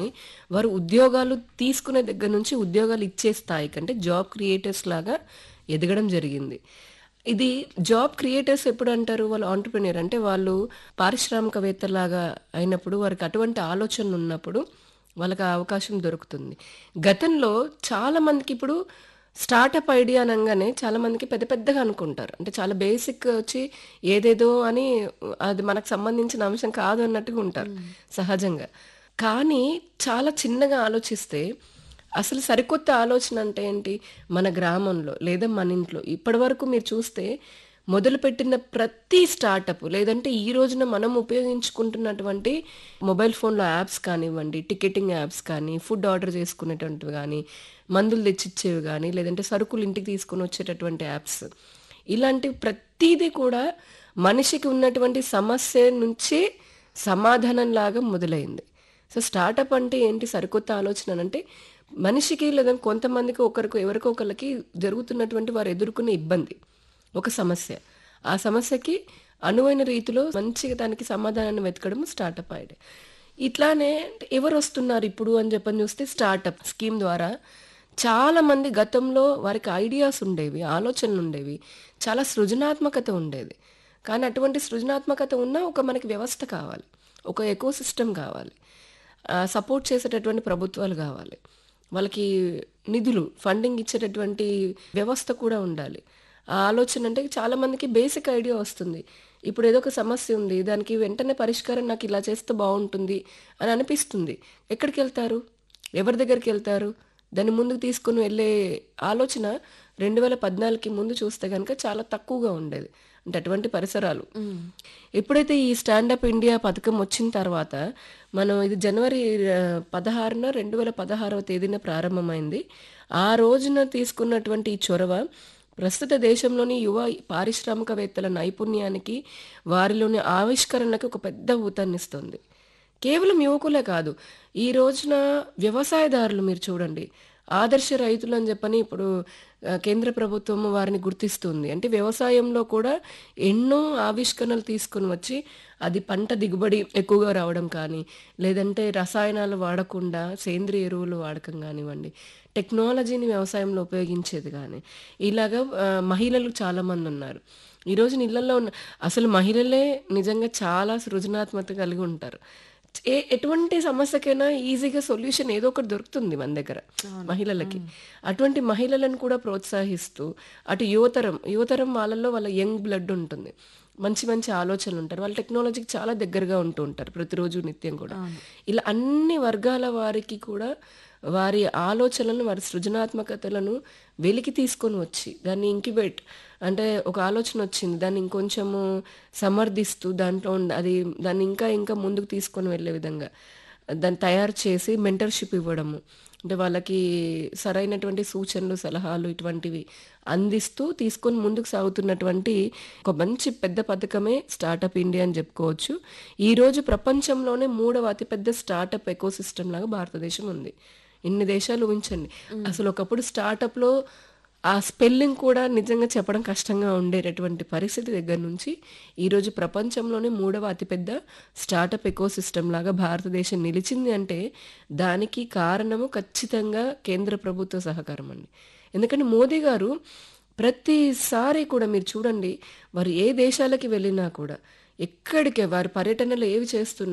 కానీ వారు ఉద్యోగాలు తీసుకునే దగ్గర నుంచి ఉద్యోగాలు ఇచ్చే స్థాయి కంటే జాబ్ క్రియేటర్స్ లాగా ఎదగడం జరిగింది ఇది జాబ్ క్రియేటర్స్ ఎప్పుడు అంటారు వాళ్ళు ఆంటర్ప్రినియర్ అంటే వాళ్ళు పారిశ్రామికవేత్తలాగా అయినప్పుడు వారికి అటువంటి ఆలోచనలు ఉన్నప్పుడు వాళ్ళకి ఆ అవకాశం దొరుకుతుంది గతంలో చాలా మందికి ఇప్పుడు స్టార్టప్ ఐడియా అనగానే చాలా మందికి పెద్ద పెద్దగా అనుకుంటారు అంటే చాలా బేసిక్ వచ్చి ఏదేదో అని అది మనకు సంబంధించిన అంశం కాదు అన్నట్టుగా ఉంటారు సహజంగా కానీ చాలా చిన్నగా ఆలోచిస్తే అసలు సరికొత్త ఆలోచన అంటే ఏంటి మన గ్రామంలో లేదా మన ఇంట్లో ఇప్పటి వరకు మీరు చూస్తే మొదలుపెట్టిన ప్రతి స్టార్టప్ లేదంటే ఈ రోజున మనం ఉపయోగించుకుంటున్నటువంటి మొబైల్ ఫోన్లో యాప్స్ కానివ్వండి టికెటింగ్ యాప్స్ కానీ ఫుడ్ ఆర్డర్ చేసుకునేటువంటివి కానీ మందులు తెచ్చిచ్చేవి కానీ లేదంటే సరుకులు ఇంటికి తీసుకొని వచ్చేటటువంటి యాప్స్ ఇలాంటి ప్రతిదీ కూడా మనిషికి ఉన్నటువంటి సమస్య నుంచి సమాధానం లాగా మొదలైంది సో స్టార్టప్ అంటే ఏంటి సరికొత్త ఆలోచన అంటే మనిషికి లేదా కొంతమందికి ఒకరికి ఎవరికో ఒకరికి జరుగుతున్నటువంటి వారు ఎదుర్కొనే ఇబ్బంది ఒక సమస్య ఆ సమస్యకి అనువైన రీతిలో మంచిగా దానికి సమాధానాన్ని వెతకడం స్టార్టప్ ఐడియా ఇట్లానే ఎవరు వస్తున్నారు ఇప్పుడు అని చెప్పని చూస్తే స్టార్టప్ స్కీమ్ ద్వారా చాలా మంది గతంలో వారికి ఐడియాస్ ఉండేవి ఆలోచనలు ఉండేవి చాలా సృజనాత్మకత ఉండేది కానీ అటువంటి సృజనాత్మకత ఉన్న ఒక మనకి వ్యవస్థ కావాలి ఒక ఎకో సిస్టమ్ కావాలి సపోర్ట్ చేసేటటువంటి ప్రభుత్వాలు కావాలి వాళ్ళకి నిధులు ఫండింగ్ ఇచ్చేటటువంటి వ్యవస్థ కూడా ఉండాలి ఆ ఆలోచన అంటే చాలా మందికి బేసిక్ ఐడియా వస్తుంది ఇప్పుడు ఏదో ఒక సమస్య ఉంది దానికి వెంటనే పరిష్కారం నాకు ఇలా చేస్తే బాగుంటుంది అని అనిపిస్తుంది ఎక్కడికి వెళ్తారు ఎవరి దగ్గరికి వెళ్తారు దాన్ని ముందుకు తీసుకుని వెళ్ళే ఆలోచన రెండు వేల పద్నాలుగుకి ముందు చూస్తే కనుక చాలా తక్కువగా ఉండేది అంటే అటువంటి పరిసరాలు ఎప్పుడైతే ఈ స్టాండప్ ఇండియా పథకం వచ్చిన తర్వాత మనం ఇది జనవరి ఆ, పదహారున రెండు వేల పదహారవ తేదీన ప్రారంభమైంది ఆ రోజున తీసుకున్నటువంటి ఈ చొరవ ప్రస్తుత దేశంలోని యువ పారిశ్రామికవేత్తల నైపుణ్యానికి వారిలోని ఆవిష్కరణలకు ఒక పెద్ద ఊతాన్నిస్తుంది కేవలం యువకులే కాదు ఈ రోజున వ్యవసాయదారులు మీరు చూడండి ఆదర్శ రైతులు అని చెప్పని ఇప్పుడు ఆ, కేంద్ర ప్రభుత్వం వారిని గుర్తిస్తుంది అంటే వ్యవసాయంలో కూడా ఎన్నో ఆవిష్కరణలు తీసుకుని వచ్చి అది పంట దిగుబడి ఎక్కువగా రావడం కానీ లేదంటే రసాయనాలు వాడకుండా సేంద్రియ ఎరువులు వాడకం కానివ్వండి టెక్నాలజీని వ్యవసాయంలో ఉపయోగించేది కానీ ఇలాగా ఆ, మహిళలు చాలామంది ఉన్నారు ఈ రోజు ఇళ్లలో ఉన్న అసలు మహిళలే నిజంగా చాలా సృజనాత్మకత కలిగి ఉంటారు ఏ ఎటువంటి సమస్యకైనా ఈజీగా సొల్యూషన్ ఏదో ఒకటి దొరుకుతుంది మన దగ్గర మహిళలకి అటువంటి మహిళలను కూడా ప్రోత్సహిస్తూ అటు యువతరం యువతరం వాళ్ళల్లో వాళ్ళ యంగ్ బ్లడ్ ఉంటుంది మంచి మంచి ఆలోచనలు ఉంటారు వాళ్ళ టెక్నాలజీకి చాలా దగ్గరగా ఉంటూ ఉంటారు ప్రతిరోజు నిత్యం కూడా ఇలా అన్ని వర్గాల వారికి కూడా వారి ఆలోచనలను వారి సృజనాత్మకతలను వెలికి తీసుకొని వచ్చి దాన్ని ఇంక్యుబేట్ అంటే ఒక ఆలోచన వచ్చింది దాన్ని ఇంకొంచెము సమర్థిస్తూ దాంట్లో ఉన్న- అది దాన్ని ఇంకా ఇంకా ముందుకు తీసుకొని వెళ్ళే విధంగా దాన్ని తయారు చేసి మెంటర్షిప్ ఇవ్వడము అంటే వాళ్ళకి సరైనటువంటి సూచనలు సలహాలు ఇటువంటివి అందిస్తూ తీసుకొని ముందుకు సాగుతున్నటువంటి ఒక మంచి పెద్ద పథకమే స్టార్టప్ ఇండియా అని చెప్పుకోవచ్చు ఈ రోజు ప్రపంచంలోనే మూడవ అతిపెద్ద స్టార్టప్ ఎకో సిస్టమ్ లాగా భారతదేశం ఉంది ఇన్ని దేశాలు ఊహించండి అసలు ఒకప్పుడు స్టార్టప్ లో ఆ స్పెల్లింగ్ కూడా నిజంగా చెప్పడం కష్టంగా ఉండేటటువంటి పరిస్థితి దగ్గర నుంచి ఈరోజు ప్రపంచంలోనే మూడవ అతిపెద్ద స్టార్టప్ ఎకో సిస్టమ్ లాగా భారతదేశం నిలిచింది అంటే దానికి కారణము ఖచ్చితంగా కేంద్ర ప్రభుత్వ సహకారం అండి ఎందుకంటే మోదీ గారు ప్రతిసారి కూడా మీరు చూడండి వారు ఏ దేశాలకి వెళ్ళినా కూడా ఎక్కడికి వారి పర్యటనలు ఏవి చేస్తున్నా